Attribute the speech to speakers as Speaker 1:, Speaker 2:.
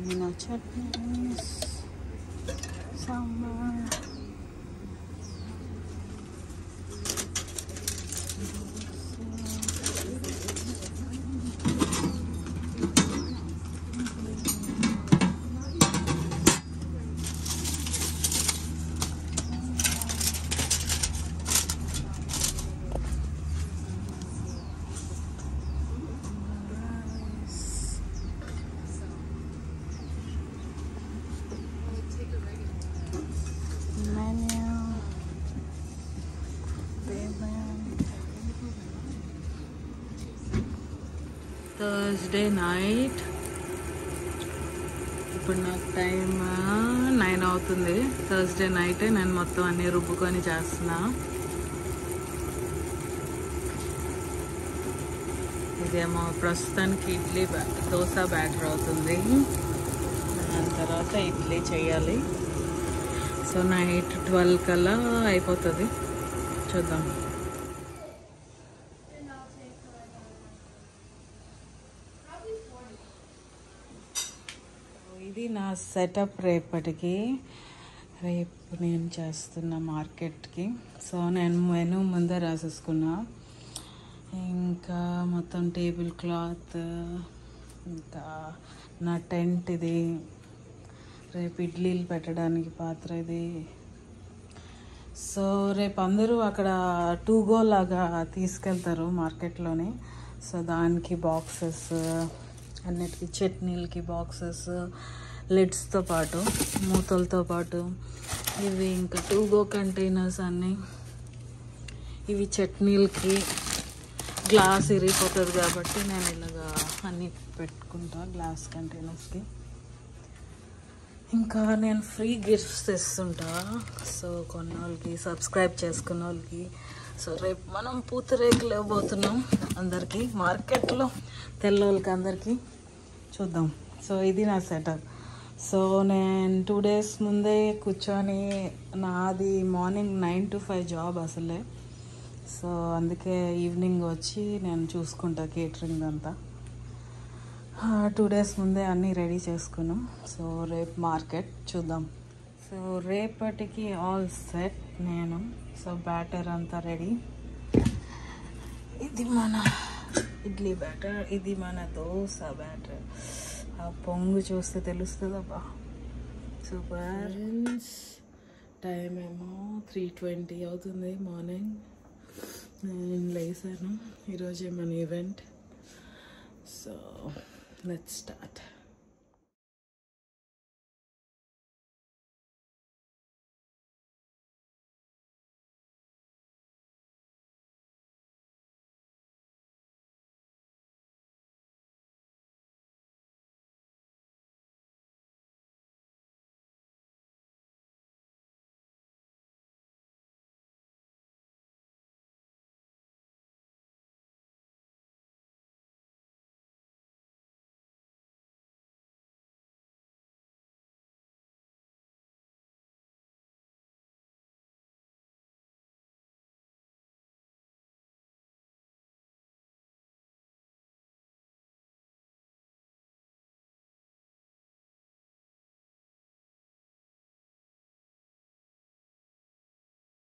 Speaker 1: పుదీనా chutneys sambar menu payment Thursday night ఇప్పుడు నాకు టైం నైన్ అవుతుంది థర్స్డే నైట్ నేను మొత్తం అన్ని రుబ్బుకొని చేస్తున్నా ఇదేమో ప్రస్తుతానికి ఇడ్లీ బ్యా- దోశ బ్యాటర్ అవుతుంది దాని తర్వాత ఇడ్లీ చేయాలి సో నైట్ ట్వెల్వ్ కల్లా అయిపోతుంది చూద్దాం ఇది నా సెటప్ రేపటికి రేపు నేను చేస్తున్న మార్కెట్కి సో నేను మెనూ ముందే రాసేసుకున్నా ఇంకా మొత్తం టేబుల్ క్లాత్ ఇంకా నా టెంట్ ఇది రేపు ఇడ్లీలు పెట్టడానికి పాత్ర ఇది సో రేపు అందరూ అక్కడ టూ గో లాగా తీసుకెళ్తారు మార్కెట్లోని సో దానికి బాక్సెస్ అన్నిటికీ చట్నీలకి బాక్సెస్ లిడ్స్తో పాటు మూతలతో పాటు ఇవి ఇంకా టూ గో కంటైనర్స్ అన్నీ ఇవి చట్నీలకి గ్లాస్ ఇరిగిపోతుంది కాబట్టి నేను ఇలాగా అన్నీ పెట్టుకుంటా గ్లాస్ కంటైనర్స్కి ఇంకా నేను ఫ్రీ గిఫ్ట్స్ ఇస్తుంటా సో కొన్న వాళ్ళకి సబ్స్క్రైబ్ చేసుకున్న వాళ్ళకి సో రేపు మనం పూతరేకులు ఇవ్వబోతున్నాం అందరికీ మార్కెట్లో తెల్లవాళ్ళకి అందరికీ చూద్దాం సో ఇది నా సెటప్ సో నేను టూ డేస్ ముందే కూర్చొని నాది morning nine to five job అసలే సో అందుకే ఈవినింగ్ వచ్చి నేను చూసుకుంటా కేటరింగ్ అంతా టూ డేస్ ముందే అన్నీ రెడీ చేసుకున్నాం సో రేపు మార్కెట్ చూద్దాం సో రేపటికి ఆల్ సెట్ నేను సో బ్యాటర్ అంతా రెడీ ఇది మన ఇడ్లీ బ్యాటర్ ఇది మన దోశ బ్యాటర్ ఆ పొంగు చూస్తే తెలుస్తుంది అబ్బా సూపర్ టైం ఏమో త్రీ ట్వంటీ అవుతుంది మార్నింగ్ నేను లేసాను ఈరోజు మన ఈవెంట్ సో let's start